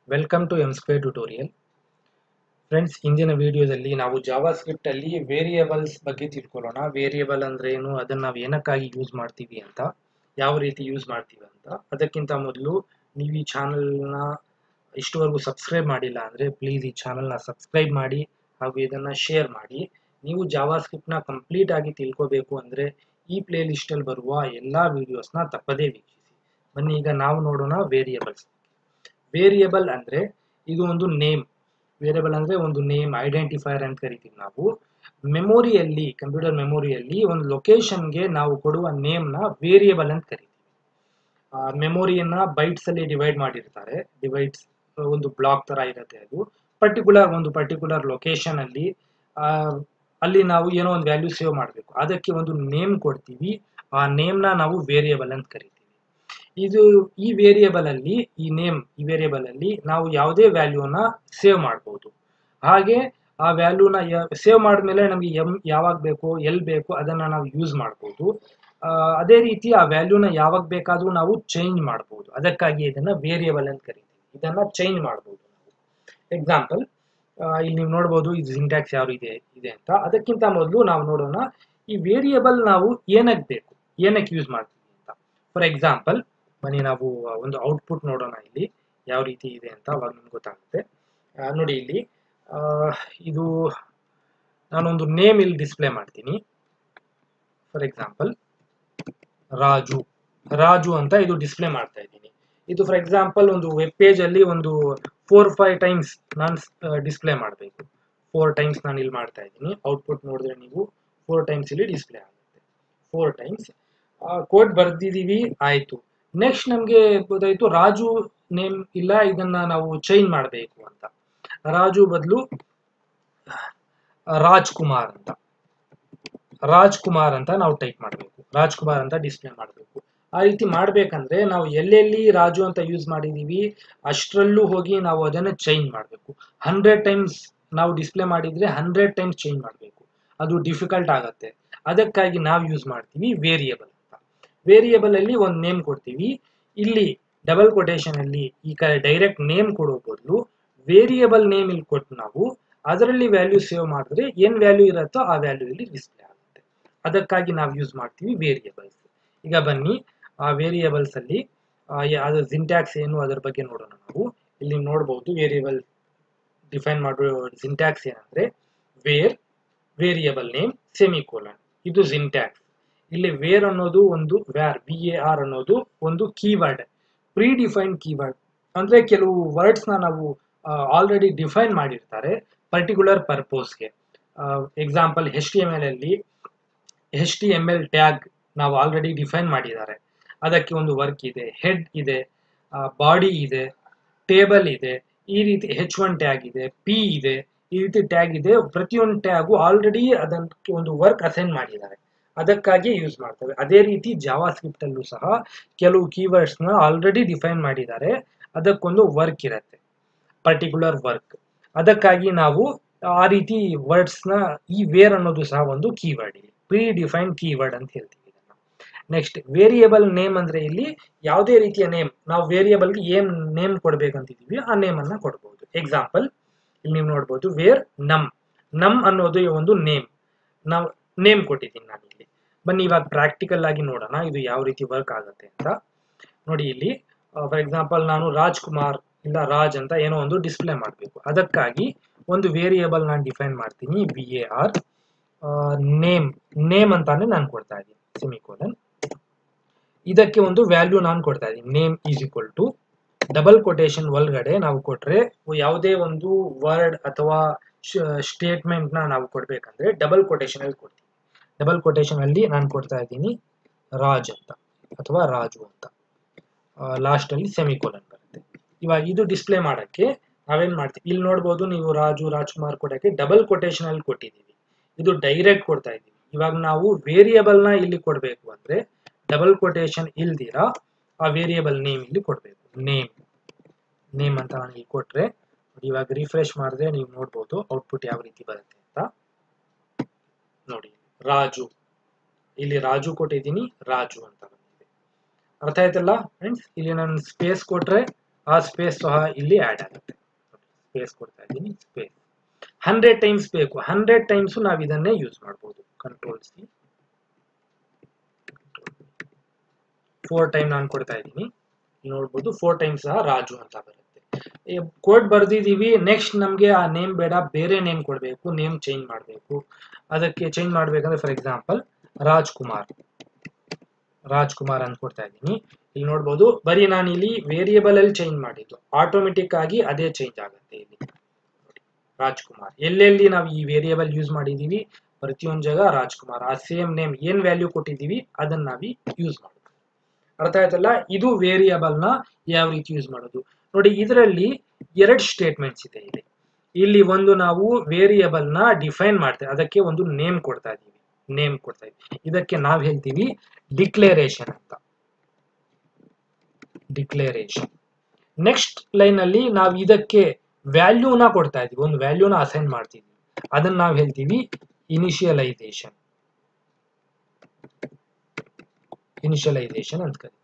welcome to M square tutorial friends ಇಂದಿನ ವಿಡಿಯೋದಲ್ಲಿ ನಾವು ಜಾವಾ ಸ್ಕ್ರಿಪ್ಟ್ ಅಲ್ಲಿ ವೇರಿಯೇಬಲ್ಸ್ ಬಗ್ಗೆ ತಿಳ್ಕೊಳ್ಳೋಣ ವೇರಿಯೇಬಲ್ ಅಂದ್ರೆ ಏನು ಅದನ್ನ ನಾವು ಏನಕ್ಕಾಗಿ ಯೂಸ್ ಮಾಡ್ತೀವಿ ಅಂತ ಯಾವ ರೀತಿ ಯೂಸ್ ಮಾಡ್ತೀವಿ ಅಂತ ಅದಕ್ಕಿಂತ ಮೊದಲು ನೀವು ಈ ಚಾನಲ್ನ ಇಷ್ಟವರೆಗೂ ಸಬ್ಸ್ಕ್ರೈಬ್ ಮಾಡಿಲ್ಲ ಅಂದ್ರೆ ಪ್ಲೀಸ್ ಈ ಚಾನಲ್ನ ಸಬ್ಸ್ಕ್ರೈಬ್ ಮಾಡಿ ಹಾಗೂ ಇದನ್ನ ಶೇರ್ ಮಾಡಿ ನೀವು ಜಾವಾ ಸ್ಕ್ರಿಪ್ಟ್ನ ಕಂಪ್ಲೀಟ್ ಆಗಿ ತಿಳ್ಕೋಬೇಕು ಅಂದ್ರೆ ಈ ಪ್ಲೇ ಲಿಸ್ಟಲ್ಲಿ ಬರುವ ಎಲ್ಲ ವಿಡಿಯೋಸ್ನ ತಪ್ಪದೇ ವೀಕ್ಷಿಸಿ ಬನ್ನಿ ಈಗ ನಾವು ನೋಡೋಣ ವೇರಿಯೇಬಲ್ಸ್ ವೇರಿಯೇಬಲ್ ಅಂದ್ರೆ ಇದು ಒಂದು ನೇಮ್ ವೇರಿಯೇಬಲ್ ಅಂದ್ರೆ ಒಂದು ನೇಮ್ ಐಡೆಂಟಿಫೈಯರ್ ಅಂತ ಕರಿತೀವಿ ನಾವು ಮೆಮೊರಿಯಲ್ಲಿ ಕಂಪ್ಯೂಟರ್ ಮೆಮೊರಿಯಲ್ಲಿ ಒಂದು ಲೊಕೇಶನ್ಗೆ ನಾವು ಕೊಡುವ ನೇಮ್ನ ವೇರಿಯೇಬಲ್ ಅಂತ ಕರಿತೀವಿ ಮೆಮೊರಿಯನ್ನ ಬೈಟ್ಸ್ ಅಲ್ಲಿ ಡಿವೈಡ್ ಮಾಡಿರ್ತಾರೆ ಡಿವೈಡ್ಸ್ ಒಂದು ಬ್ಲಾಕ್ ತರ ಇರುತ್ತೆ ಅದು ಪರ್ಟಿಕ್ಯುಲರ್ ಒಂದು ಪರ್ಟಿಕ್ಯುಲರ್ ಲೊಕೇಶನ್ ಅಲ್ಲಿ ಆ, ಅಲ್ಲಿ ನಾವು ಏನೋ ಒಂದು ವ್ಯಾಲ್ಯೂ ಸೇವ್ ಮಾಡಬೇಕು ಅದಕ್ಕೆ ಒಂದು ನೇಮ್ ಕೊಡ್ತೀವಿ ಆ ನೇಮ್ನ ನಾವು ವೇರಿಯೇಬಲ್ ಅಂತ ಕರಿತೀವಿ ಇದು ಈ ವೇರಿಯೇಬಲ್ ಅಲ್ಲಿ ಈ ನೇಮ್ ಈ ವೇರಿಯೇಬಲ್ ಅಲ್ಲಿ ನಾವು ಯಾವುದೇ ವ್ಯಾಲ್ಯೂನ ಸೇವ್ ಮಾಡ್ಬೋದು ಹಾಗೆ ಆ ವ್ಯಾಲ್ಯೂನ ಸೇವ್ ಮಾಡಿದ್ಮೇಲೆ ನಮಗೆ ಎಂ ಯಾವಾಗ ಬೇಕು ಎಲ್ಲಿ ಬೇಕು ಅದನ್ನ ನಾವು ಯೂಸ್ ಮಾಡ್ಬೋದು ಆ, ಅದೇ ರೀತಿ ಆ ವ್ಯಾಲ್ಯೂನ ಯಾವಾಗ ಬೇಕಾದ್ರೂ ನಾವು ಚೇಂಜ್ ಮಾಡ್ಬೋದು ಅದಕ್ಕಾಗಿ ಇದನ್ನ ವೇರಿಯೇಬಲ್ ಅಂತ ಕರಿತೀವಿ ಇದನ್ನ ಚೇಂಜ್ ಮಾಡ್ಬೋದು ನಾವು ಎಕ್ಸಾಂಪಲ್ ಇಲ್ಲಿ ನೀವು ನೋಡ್ಬೋದು ಇದು ಸಿಂಟ್ಯಾಕ್ಸ್ ಯಾವ ಇದೆ ಇದೆ ಅಂತ ಅದಕ್ಕಿಂತ ಮೊದಲು ನಾವು ನೋಡೋಣ ಈ ವೇರಿಯೇಬಲ್ ನಾವು ಏನಕ್ಕೆ ಬೇಕು ಏನಕ್ಕೆ ಯೂಸ್ ಮಾಡ್ತೀವಿ ಅಂತ ಫಾರ್ ಎಕ್ಸಾಂಪಲ್ ಬನ್ನಿ ನಾವು ಒಂದು ಔಟ್ಪುಟ್ ನೋಡೋಣ ಇಲ್ಲಿ ಯಾವ ರೀತಿ ಇದೆ ಅಂತ ಅವಾಗ ನಿಮ್ಗೆ ಗೊತ್ತಾಗುತ್ತೆ ಆ, ನೋಡಿ ಇಲ್ಲಿ ಆ, ಇದು ನಾನೊಂದು ನೇಮ್ ಇಲ್ಲಿ ಡಿಸ್ಪ್ಲೇ ಮಾಡ್ತೀನಿ ಫಾರ್ ಎಕ್ಸಾಂಪಲ್ ರಾಜು ರಾಜು ಅಂತ ಇದು ಡಿಸ್ಪ್ಲೇ ಮಾಡ್ತಾ ಇದ್ದೀನಿ ಇದು ಫಾರ್ ಎಕ್ಸಾಂಪಲ್ ಒಂದು ವೆಬ್ ಪೇಜ್ ಅಲ್ಲಿ ಒಂದು ಫೋರ್ ಫೈವ್ ಟೈಮ್ಸ್ ನಾನು ಡಿಸ್ಪ್ಲೇ ಮಾಡಬೇಕು ಫೋರ್ ಟೈಮ್ಸ್ ನಾನು ಇಲ್ಲಿ ಮಾಡ್ತಾ ಇದ್ದೀನಿ ಔಟ್ಪುಟ್ ನೋಡಿದ್ರೆ ನೀವು ಫೋರ್ ಟೈಮ್ಸ್ ಇಲ್ಲಿ ಡಿಸ್ಪ್ಲೇ ಆಗುತ್ತೆ ಫೋರ್ ಟೈಮ್ಸ್ ಕೋಡ್ ಬರ್ದಿದೀವಿ ಆಯ್ತು ನೆಕ್ಸ್ಟ್ ನಮಗೆ ಗೊತ್ತಾಯ್ತು ರಾಜು ನೇಮ್ ಇಲ್ಲ ಇದನ್ನ ನಾವು ಚೇಂಜ್ ಮಾಡಬೇಕು ಅಂತ ರಾಜು ಬದಲು ರಾಜ್ ಕುಮಾರ್ ಅಂತ ರಾಜ್ ಕುಮಾರ್ ಅಂತ ನಾವು ಟೈಪ್ ಮಾಡಬೇಕು ರಾಜ್ ಕುಮಾರ್ ಅಂತ ಡಿಸ್ಪ್ಲೇ ಮಾಡಬೇಕು ಆ ರೀತಿ ಮಾಡ್ಬೇಕಂದ್ರೆ ನಾವು ಎಲ್ಲೆಲ್ಲಿ ರಾಜು ಅಂತ ಯೂಸ್ ಮಾಡಿದೀವಿ ಅಷ್ಟರಲ್ಲೂ ಹೋಗಿ ನಾವು ಅದನ್ನ ಚೇಂಜ್ ಮಾಡಬೇಕು ಹಂಡ್ರೆಡ್ ಟೈಮ್ಸ್ ನಾವು ಡಿಸ್ಪ್ಲೇ ಮಾಡಿದ್ರೆ ಹಂಡ್ರೆಡ್ ಟೈಮ್ಸ್ ಚೇಂಜ್ ಮಾಡಬೇಕು ಅದು ಡಿಫಿಕಲ್ಟ್ ಆಗತ್ತೆ ಅದಕ್ಕಾಗಿ ನಾವು ಯೂಸ್ ಮಾಡ್ತೀವಿ ವೇರಿಯೇಬಲ್ ಅಂತ ವೇರಿಯೇಬಲ್ ಅಲ್ಲಿ ಒಂದು ನೇಮ್ ಕೊಡ್ತೀವಿ ಇಲ್ಲಿ ಡಬಲ್ ಕೊಟೇಶನ್ ಅಲ್ಲಿ ಈ ಕಡೆ ಡೈರೆಕ್ಟ್ ನೇಮ್ ಕೊಡೋ ಬದಲು ವೇರಿಯೇಬಲ್ ನೇಮ್ ಇಲ್ಲಿ ಕೊಟ್ಟು ನಾವು ಅದರಲ್ಲಿ ವ್ಯಾಲ್ಯೂ ಸೇವ್ ಮಾಡಿದ್ರೆ ಏನ್ ವ್ಯಾಲ್ಯೂ ಇರುತ್ತೋ ಆ ವ್ಯಾಲ್ಯೂ ಇಲ್ಲಿ ಡಿಸ್ಪ್ಲೇ ಆಗುತ್ತೆ ಅದಕ್ಕಾಗಿ ನಾವು ಯೂಸ್ ಮಾಡ್ತೀವಿ ವೇರಿಯೇಬಲ್ಸ್ ಈಗ ಬನ್ನಿ ಆ ವೇರಿಯೇಬಲ್ಸ್ ಅಲ್ಲಿ ಆ, ಯ- ಅದು ಸಿಂಟ್ಯಾಕ್ಸ್ ಏನು ಅದರ ಬಗ್ಗೆ ನೋಡೋಣ ನಾವು ಇಲ್ಲಿ ನೋಡಬಹುದು ವೇರಿಯೇಬಲ್ ಡಿಫೈನ್ ಮಾಡೋ ಸಿಂಟ್ಯಾಕ್ಸ್ ಏನಂದ್ರೆ ವೇರ್ ವೇರಿಯೇಬಲ್ ನೇಮ್ ಸೆಮಿಕೋಲನ್ ಇದು ಸಿಂಟ್ಯಾಕ್ಸ್ ಇಲ್ಲಿ ವೇರ್ ಅನ್ನೋದು ಒಂದು ವ್ಯಾರ್ ಬಿ ಎ ಆರ್ ಅನ್ನೋದು ಒಂದು ಕೀವರ್ಡ್ ಪ್ರೀ ಡಿಫೈನ್ಡ್ ಕೀವರ್ಡ್ ಅಂದ್ರೆ ಕೆಲವು ವರ್ಡ್ಸ್ ನ ನಾವು ಆಲ್ರೆಡಿ ಡಿಫೈನ್ ಮಾಡಿರ್ತಾರೆ ಪರ್ಟಿಕ್ಯುಲರ್ ಪರ್ಪೋಸ್ಗೆ example H T M L ಅಲ್ಲಿ H T M L tag ನಾವು ಆಲ್ರೆಡಿ ಡಿಫೈನ್ ಮಾಡಿದ್ದಾರೆ ಅದಕ್ಕೆ ಒಂದು ವರ್ಕ್ ಇದೆ ಹೆಡ್ ಇದೆ ಬಾಡಿ ಇದೆ ಟೇಬಲ್ ಇದೆ ಈ ರೀತಿ ಹೆಚ್ ಒನ್ ಟ್ಯಾಗ್ ಇದೆ ಪಿ ಇದೆ ಈ ರೀತಿ ಟ್ಯಾಗ್ ಇದೆ ಪ್ರತಿಯೊಂದು ಟ್ಯಾಗು ಆಲ್ರೆಡಿ ಅದಕ್ಕೆ ಒಂದು ವರ್ಕ್ ಅಸೈನ್ ಮಾಡಿದ್ದಾರೆ ಅದಕ್ಕಾಗಿ ಯೂಸ್ ಮಾಡ್ತೇವೆ ಅದೇ ರೀತಿ ಜಾವಾ ಸ್ಕ್ರಿಪ್ಟ್ ಅಲ್ಲೂ ಸಹ ಕೆಲವು ಕೀವರ್ಡ್ಸ್ ನ ಆಲ್ರೆಡಿ ಡಿಫೈನ್ ಮಾಡಿದ್ದಾರೆ ಅದಕ್ಕೊಂದು ವರ್ಕ್ ಇರುತ್ತೆ ಪರ್ಟಿಕ್ಯುಲರ್ ವರ್ಕ್ ಅದಕ್ಕಾಗಿ ನಾವು ಆ ರೀತಿ ವರ್ಡ್ಸ್ ನ ಈ ವೇರ್ ಅನ್ನೋದು ಸಹ ಒಂದು ಕೀವರ್ಡ್ ಇಲ್ಲಿ ಪ್ರೀ ಡಿಫೈನ್ ಕೀವರ್ಡ್ ಅಂತ ಹೇಳ್ತೀವಿ ಇದನ್ನ ನೆಕ್ಸ್ಟ್ ವೇರಿಯೇಬಲ್ ನೇಮ್ ಅಂದ್ರೆ ಇಲ್ಲಿ ಯಾವುದೇ ರೀತಿಯ ನೇಮ್ ನಾವು ವೇರಿಯೇಬಲ್ಗೆ ಏನ್ ನೇಮ್ ಕೊಡ್ಬೇಕಂತಿದೀವಿ ಆ ನೇಮ್ ಅನ್ನ ಕೊಡ್ಬೋದು ಎಕ್ಸಾಂಪಲ್ ಇಲ್ಲಿ ನೀವು ನೋಡ್ಬೋದು ವೇರ್ ನಮ್ ನಮ್ ಅನ್ನೋದು ಒಂದು ನೇಮ್ ನಾವು ನೇಮ್ ಕೊಟ್ಟಿದ್ದೀನಿ ನಾನು ಇಲ್ಲಿ ಬನ್ನಿ ಇವಾಗ ಪ್ರಾಕ್ಟಿಕಲ್ ಆಗಿ ನೋಡೋಣ ಇದು ಯಾವ ರೀತಿ ವರ್ಕ್ ಆಗುತ್ತೆ ಅಂತ ನೋಡಿ ಇಲ್ಲಿ ಫಾರ್ ಎಕ್ಸಾಂಪಲ್ ನಾನು ರಾಜ್ಕುಮಾರ್ ಇಲ್ಲ ರಾಜ್ ಅಂತ ಏನೋ ಒಂದು ಡಿಸ್ಪ್ಲೇ ಮಾಡಬೇಕು ಅದಕ್ಕಾಗಿ ಒಂದು ವೇರಿಯೇಬಲ್ ನಾನು ಡಿಫೈನ್ ಮಾಡ್ತೀನಿ B A R name name ಅಂತಾನೆ ನಾನು ಕೊಡ್ತಾ ಇದ್ದೀನಿ ಸೆಮಿಕೋಲನ್ ಇದಕ್ಕೆ ಒಂದು ವ್ಯಾಲ್ಯೂ ನಾನು ಕೊಡ್ತಾ ಇದ್ದೀನಿ name is equal to double quotation ಒಳಗಡೆ ನಾವು ಕೊಟ್ರೆ ಯಾವುದೇ ಒಂದು ವರ್ಡ್ ಅಥವಾ ಸ್ಟೇಟ್ಮೆಂಟ್ ನ ನಾವು ಕೊಡ್ಬೇಕಂದ್ರೆ ಡಬಲ್ ಕೊಟೇಶನ್ ಅಲ್ಲಿ ಕೊಡ್ತೀವಿ ಡಬಲ್ ಕೊಟೇಶನ್ ಅಲ್ಲಿ ನಾನು ಕೊಡ್ತಾ ಇದ್ದೀನಿ ರಾಜ್ ಅಂತ ಅಥವಾ ರಾಜು ಅಂತ ಲಾಸ್ಟ್ ಅಲ್ಲಿ ಸೆಮಿಕೋಲನ್ ಬರುತ್ತೆ ಇವಾಗ ಇದು ಡಿಸ್ಪ್ಲೇ ಮಾಡಕ್ಕೆ ನಾವೇನ್ ಮಾಡ್ತೀವಿ ಇಲ್ಲಿ ನೋಡ್ಬೋದು ನೀವು ರಾಜು ರಾಜ್ಕುಮಾರ್ ಕೊಡಕ್ಕೆ ಡಬಲ್ ಕೊಟೇಶನ್ ಅಲ್ಲಿ ಕೊಟ್ಟಿದ್ದೀವಿ ಇದು ಡೈರೆಕ್ಟ್ ಕೊಡ್ತಾ ಇದ್ದೀವಿ ಇವಾಗ ನಾವು ವೇರಿಯೇಬಲ್ ನ ಇಲ್ಲಿ ಕೊಡ್ಬೇಕು ಅಂದ್ರೆ ಡಬಲ್ ಕೊಟೇಶನ್ ಇಲ್ದಿರಾ ಆ ವೇರಿಯೇಬಲ್ ನೇಮ್ ಇಲ್ಲಿ ಕೊಡ್ಬೇಕು ನೇಮ್ ನೇಮ್ ಅಂತ ನಾನು ಇಲ್ಲಿ ಕೊಟ್ರೆ ನೋಡಿ, ಇವಾಗ ರಿಫ್ರೆಶ್ ಮಾಡಿದ್ರೆ ನೀವು ನೋಡ್ಬೋದು ಔಟ್ಪುಟ್ ಯಾವ ರೀತಿ ಬರುತ್ತೆ ಅಂತ ನೋಡಿ ರಾಜು ಇಲ್ಲಿ ರಾಜು ಕೊಟ್ಟಿದ್ದೀನಿ ರಾಜು ಅಂತ ಬಂದಿದೆ ಅರ್ಥ ಆಯ್ತಲ್ಲ ಫ್ರೆಂಡ್ಸ್ ಇಲ್ಲಿ ನಾನು ಸ್ಪೇಸ್ ಕೊಟ್ರೆ ಆ ಸ್ಪೇಸ್ ಸಹ ಇಲ್ಲಿ ಆ್ಯಡ್ ಆಗುತ್ತೆ ಸ್ಪೇಸ್ ಕೊಡ್ತಾ ಇದ್ದೀನಿ ಸ್ಪೇಸ್ ಹಂಡ್ರೆಡ್ ಟೈಮ್ಸ್ ಬೇಕು ಹಂಡ್ರೆಡ್ ಟೈಮ್ಸು ನಾವು ಇದನ್ನೇ ಯೂಸ್ ಮಾಡ್ಬೋದು ಕಂಟ್ರೋಲ್ ಸಿ ಫೋರ್ ಟೈಮ್ ನಾನು ಕೊಡ್ತಾ ಇದ್ದೀನಿ ನೋಡ್ಬೋದು ಫೋರ್ ಟೈಮ್ಸ್ ಸಹ ರಾಜು ಅಂತ ಬರುತ್ತೆ ಕೋಡ್ ಬರ್ದಿದ್ದೀವಿ ನೆಕ್ಸ್ಟ್ ನಮಗೆ ಆ ನೇಮ್ ಬೇಡ ಬೇರೆ ನೇಮ್ ಕೊಡಬೇಕು ನೇಮ್ ಚೇಂಜ್ ಮಾಡಬೇಕು ಅದಕ್ಕೆ ಚೇಂಜ್ ಮಾಡಬೇಕಂದ್ರೆ ಫಾರ್ ಎಕ್ಸಾಂಪಲ್ ರಾಜ್ಕುಮಾರ್ ರಾಜ್ಕುಮಾರ್ ಅಂತ ಕೊಡ್ತಾ ಇದ್ದೀನಿ ಇಲ್ಲಿ ನೋಡ್ಬೋದು ಬರೀ ನಾನು ಇಲ್ಲಿ ವೇರಿಯೇಬಲ್ ಅಲ್ಲಿ ಚೇಂಜ್ ಮಾಡಿದ್ದು ಆಟೋಮೆಟಿಕ್ ಆಗಿ ಅದೇ ಚೇಂಜ್ ಆಗುತ್ತೆ ಇಲ್ಲಿ ರಾಜ್ಕುಮಾರ್ ಎಲ್ಲೆಲ್ಲಿ ನಾವು ಈ ವೇರಿಯೇಬಲ್ ಯೂಸ್ ಮಾಡಿದೀವಿ ಪ್ರತಿಯೊಂದು ಜಾಗ ರಾಜ್ಕುಮಾರ್ ಆ ಸೇಮ್ ನೇಮ್ ಏನ್ ವ್ಯಾಲ್ಯೂ ಕೊಟ್ಟಿದ್ದೀವಿ ಅದನ್ನ ನಾವಿ ಯೂಸ್ ಮಾಡಬೇಕು ಅರ್ಥ ಆಯ್ತಲ್ಲ ಇದು ವೇರಿಯೇಬಲ್ ನ ಯಾವ ರೀತಿ ಯೂಸ್ ಮಾಡೋದು ನೋಡಿ ಇದರಲ್ಲಿ ಎರಡು ಸ್ಟೇಟ್ಮೆಂಟ್ಸ್ ಇದೆ ಇಲ್ಲಿ ಇಲ್ಲಿ ಒಂದು ನಾವು ವೇರಿಯೇಬಲ್ ನ ಡಿಫೈನ್ ಮಾಡ್ತೇವೆ ಅದಕ್ಕೆ ಒಂದು ನೇಮ್ ಕೊಡ್ತಾ ಇದೀವಿ ನೇಮ್ ಕೊಡ್ತಾ ಇದೀವಿ ಇದಕ್ಕೆ ನಾವು ಹೇಳ್ತೀವಿ ಡಿಕ್ಲೇರೇಷನ್ ಅಂತ ಡಿಕ್ಲೇರೇಷನ್ ನೆಕ್ಸ್ಟ್ ಲೈನ್ ಅಲ್ಲಿ ನಾವು ಇದಕ್ಕೆ ವ್ಯಾಲ್ಯೂನ ಕೊಡ್ತಾ ಇದೀವಿ ಒಂದು ವ್ಯಾಲ್ಯೂನ ಅಸೈನ್ ಮಾಡ್ತೀವಿ ಅದನ್ನ ನಾವು ಹೇಳ್ತೀವಿ ಇನಿಷಿಯಲೈಸೇಷನ್ ಇನಿಷಿಯಲೈಸೇಷನ್ ಅಂತ ಕರಿತೀವಿ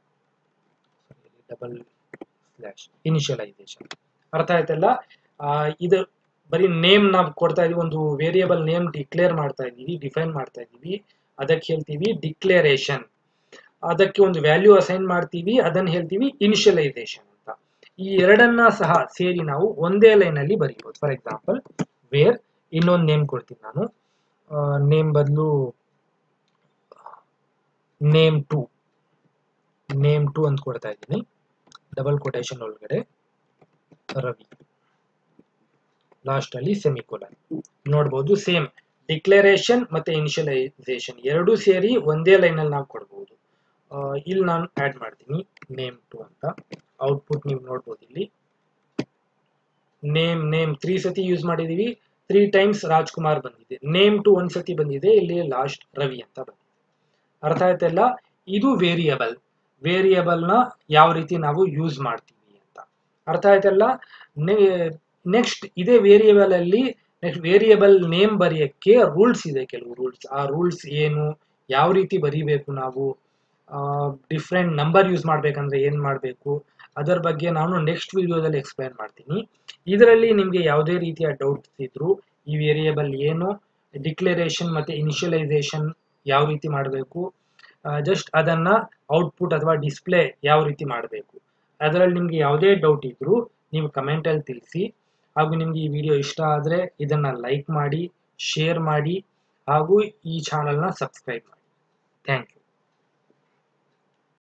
ಡಬಲ್ ಸ್ಲ್ಯಾಶ್ ಇನಿಷಿಯಲೈಸೇಷನ್ ಅರ್ಥ ಆಯ್ತಲ್ಲ ಆ, ಇದು ಬರೀ ನೇಮ್ ನಾವು ಕೊಡ್ತಾ ಇದೀವಿ ಒಂದು ವೇರಿಯೇಬಲ್ ನೇಮ್ ಡಿಕ್ಲೇರ್ ಮಾಡ್ತಾ ಇದೀವಿ ಡಿಫೈನ್ ಮಾಡ್ತಾ ಇದೀವಿ ಅದಕ್ಕೆ ಹೇಳ್ತೀವಿ ಡಿಕ್ಲೇರೇಷನ್ ಅದಕ್ಕೆ ಒಂದು ವ್ಯಾಲ್ಯೂ ಅಸೈನ್ ಮಾಡ್ತೀವಿ ಅದನ್ನ ಹೇಳ್ತೀವಿ ಇನಿಷಿಯಲೈಸೇಷನ್ ಅಂತ ಈ ಎರಡನ್ನ ಸಹ ಸೇರಿ ನಾವು ಒಂದೇ ಲೈನ್ ಅಲ್ಲಿ ಬರೀಬಹುದು ಫಾರ್ ಎಕ್ಸಾಂಪಲ್ ವೇರ್ ಇನ್ನೊಂದು ನೇಮ್ ಕೊಡ್ತೀನಿ ನಾನು ನೇಮ್ ಬದಲು ನೇಮ್ ಟು ನೇಮ್ ಟು ಅಂತ ಕೊಡ್ತಾ ಇದ್ದೀನಿ ಡಬಲ್ ಕೊಟೇಶನ್ ಒಳಗಡೆ ರವಿ ಲಾಸ್ಟ್ ಅಲ್ಲಿ ಸೆಮಿಕೋಲನ್ ನೋಡ್ಬೋದು ಸೇಮ್ ಡಿಕ್ಲರೇಷನ್ ಮತ್ತೆ ಇನಿಷಿಯಲೈಸೇಷನ್ ಎರಡೂ ಸೇರಿ ಒಂದೇ ಲೈನ್ ಅಲ್ಲಿ ನಾವು ಕೊಡ್ಬೋದು ಆ, ಇಲ್ಲಿ ನಾನು ಆಡ್ ಮಾಡ್ತೀನಿ ನೇಮ್ ಟು ಅಂತ ಔಟ್ಪುಟ್ ನೀವು ನೋಡ್ಬೋದು ಇಲ್ಲಿ ನೇಮ್ ನೇಮ್ ತ್ರೀ ಸತಿ ಯೂಸ್ ಮಾಡಿದೀವಿ ತ್ರೀ ಟೈಮ್ಸ್ ರಾಜ್ಕುಮಾರ್ ಬಂದಿದೆ ನೇಮ್ ಟು ಒಂದ್ ಸತಿ ಬಂದಿದೆ ಇಲ್ಲಿ ಲಾಸ್ಟ್ ರವಿ ಅಂತ ಬಂದಿದೆ ಅರ್ಥ ಆಯ್ತಲ್ಲ ಇದು ವೇರಿಯಬಲ್ ವೇರಿಯಬಲ್ ನ ಯಾವ ರೀತಿ ನಾವು ಯೂಸ್ ಮಾಡ್ತೀವಿ ಅಂತ ಅರ್ಥ ಆಯ್ತಲ್ಲ ನೆಕ್ಸ್ಟ್ ಇದೇ ವೇರಿಯಬಲ್ ಅಲ್ಲಿ ನೆಕ್ಸ್ಟ್ ವೇರಿಯಬಲ್ ನೇಮ್ ಬರೆಯಕ್ಕೆ ರೂಲ್ಸ್ ಇದೆ ಕೆಲವು ರೂಲ್ಸ್ ಆ ರೂಲ್ಸ್ ಏನು ಯಾವ ರೀತಿ ಬರೀಬೇಕು ನಾವು ಡಿಫ್ರೆಂಟ್ ನಂಬರ್ ಯೂಸ್ ಮಾಡ್ಬೇಕಂದ್ರೆ ಏನ್ ಮಾಡಬೇಕು ಅದರ ಬಗ್ಗೆ ನಾನು ನೆಕ್ಸ್ಟ್ ವಿಡಿಯೋದಲ್ಲಿ ಎಕ್ಸ್ಪ್ಲೈನ್ ಮಾಡ್ತೀನಿ ಇದರಲ್ಲಿ ನಿಮಗೆ ಯಾವುದೇ ರೀತಿಯ ಡೌಟ್ಸ್ ಇದ್ರು ಈ ವೇರಿಯಬಲ್ ಏನು ಡಿಕ್ಲರೇಷನ್ ಮತ್ತೆ ಇನಿಷಿಯಲೈಸೇಷನ್ ಯಾವ ರೀತಿ ಮಾಡಬೇಕು ಜಸ್ಟ್ ಅದನ್ನ ಔಟ್ಪುಟ್ ಅಥವಾ ಡಿಸ್ಪ್ಲೇ ಯಾವ ರೀತಿ ಮಾಡಬೇಕು ಅದರಲ್ಲಿ ನಿಮ್ಗೆ ಯಾವುದೇ ಡೌಟ್ ಇದ್ರು ನೀವು ಕಮೆಂಟ್ ಅಲ್ಲಿ ತಿಳಿಸಿ ಹಾಗೂ ನಿಮ್ಗೆ ಈ ವಿಡಿಯೋ ಇಷ್ಟ ಆದ್ರೆ ಇದನ್ನ ಲೈಕ್ ಮಾಡಿ ಶೇರ್ ಮಾಡಿ ಹಾಗೂ ಈ ಚಾನಲ್ನ ಸಬ್ಸ್ಕ್ರೈಬ್ ಮಾಡಿ ಥ್ಯಾಂಕ್ ಯು